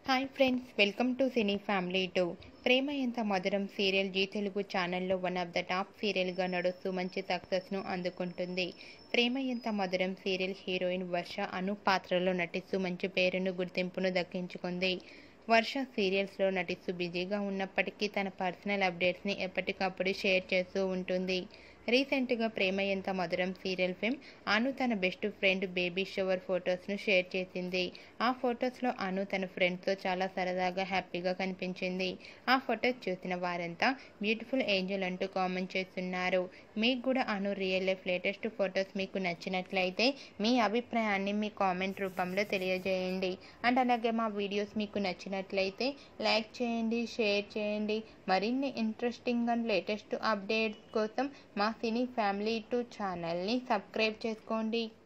hi friends welcome to cine family two Prema Entha Madhuram serial G Telugu ఛానల్లో one of the top సీరియల్గా నడుస్తూ మంచి సక్సెస్ను అందుకుంటుంది ప్రేమ ఎంత మధురం సీరియల్ హీరోయిన్ వర్ష అను పాత్రలో నటిస్తూ మంచి పేరును గుర్తింపును దక్కించుకుంది వర్ష సీరియల్స్లో నటిస్తూ బిజీగా ఉన్నప్పటికీ తన పర్సనల్ అప్డేట్స్ని ఎప్పటికప్పుడు షేర్ చేస్తూ ఉంటుంది రీసెంట్గా ప్రేమ ఎంత మధురం సీరియల్ ఫిమ్ అను తన బెస్ట్ ఫ్రెండ్ బేబీ షవర్ ఫొటోస్ను షేర్ చేసింది ఆ ఫొటోస్లో అను తన ఫ్రెండ్స్తో చాలా సరదాగా హ్యాపీగా కనిపించింది ఆ ఫొటోస్ చూసిన వారంతా బ్యూటిఫుల్ ఏంజల్ అంటూ కామెంట్ చేస్తున్నారు మీకు కూడా Anu real life latest photos మీకు నచ్చినట్లయితే మీ అభిప్రాయాన్ని మీ కామెంట్ రూపంలో తెలియజేయండి అండ్ అలాగే మా వీడియోస్ మీకు నచ్చినట్లయితే లైక్ చేయండి షేర్ చేయండి మరిన్ని ఇంట్రెస్టింగ్ అండ్ లేటెస్ట్ అప్డేట్స్ కోసం మా సినీ ఫ్యామిలీ టూ ఛానల్ని సబ్స్క్రైబ్ చేసుకోండి